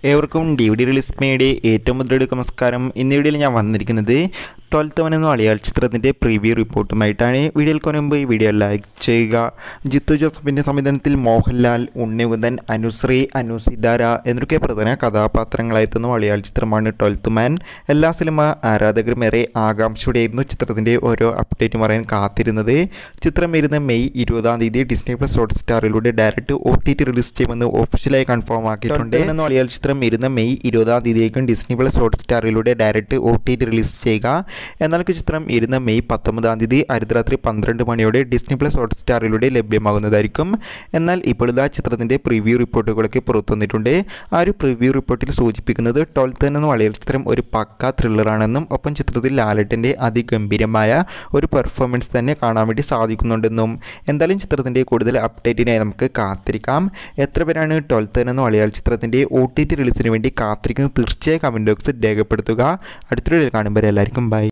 ഏവർക്കും D V D release മേയുടെ ഏറ്റവും മുതലെടുക്കും നമസ്കാരം ഇന്ന് വീഡിയോയിൽ ഞാൻ വന്നിരിക്കുന്നത് ട്വൽത്ത് വൻ എന്ന മലയാള ചിത്രത്തിൻ്റെ പ്രിവ്യൂ റിപ്പോർട്ടുമായിട്ടാണ് വീഡിയോയിൽ മുൻപ് ഈ വീഡിയോ ലൈക്ക് ചെയ്യുക ജിത്തു ജോസഫിൻ്റെ സംവിധാനത്തിൽ മോഹൻലാൽ ഉണ്ണിമുതൻ അനുശ്രീ അനു സിതാര എന്നൊക്കെ പ്രധാന കഥാപാത്രങ്ങളായെത്തുന്ന മലയാള ചിത്രമാണ് ട്വൽത്ത് മാൻ എല്ലാ സിനിമ ആരാധകരും ഏറെ ആകാംക്ഷയോടെയായിരുന്നു ചിത്രത്തിൻ്റെ ഓരോ അപ്ഡേറ്റും അറിയാൻ കാത്തിരുന്നത് ചിത്രം വരുന്ന മെയ് ഇരുപതാം തീയതി ഡിസ്നി പ്ലസ് ഹോട്ട് സ്റ്റാറിലൂടെ direct O T T release ചെയ്യുമെന്ന് ഒഫീഷ്യലായി കൺഫേം ആക്കിയിട്ടുണ്ട് എന്ന മലയാള ചിത്രം വരുന്ന മെയ് ഇരുപതാം തീയതിയേക്കും ഡിസ്നി പ്ലസ് ഹോട്ട് സ്റ്റാറിലൂടെ direct O T T release ചെയ്യുക എന്നാൽ ഈ ചിത്രം ഇരുന്ന മെയ് പത്തൊമ്പതാം തീയതി അർദ്ധരാത്രി പന്ത്രണ്ട് മണിയോടെ ഡിസ്നി പ്ലസ് ഹോട്ട് സ്റ്റാറിലൂടെ ലഭ്യമാകുന്നതായിരിക്കും എന്നാൽ ഇപ്പോൾ ഇതാ ചിത്രത്തിൻ്റെ പ്രിവ്യൂ റിപ്പോർട്ടുകളൊക്കെ പുറത്തു വന്നിട്ടുണ്ട് ആ ഒരു പ്രിവ്യൂ റിപ്പോർട്ടിൽ സൂചിപ്പിക്കുന്നത് ട്വൽത്ത് എന്ന മലയാള ചിത്രം ഒരു പക്ക ത്രില്ലറാണെന്നും ഒപ്പം ചിത്രത്തിൽ ലാലട്ടൻ്റെ അതിഗംഭീരമായ ഒരു പെർഫോമൻസ് തന്നെ കാണാൻ വേണ്ടി സാധിക്കുന്നുണ്ടെന്നും എന്തായാലും ചിത്രത്തിൻ്റെ കൂടുതൽ അപ്ഡേറ്റിനായി നമുക്ക് കാത്തിരിക്കാം എത്ര പേരാണ് ട്വൽത്ത് എന്ന മലയാള ചിത്രത്തിൻ്റെ ഒ ടി ടി റിലീസിന് വേണ്ടി കാത്തിരിക്കുന്നത് തീർച്ചയായും കമൻറ്റ് ബോക്സിൽ രേഖപ്പെടുത്തുക അടുത്തൊരു കാണുമ്പോൾ എല്ലാവർക്കും ബൈ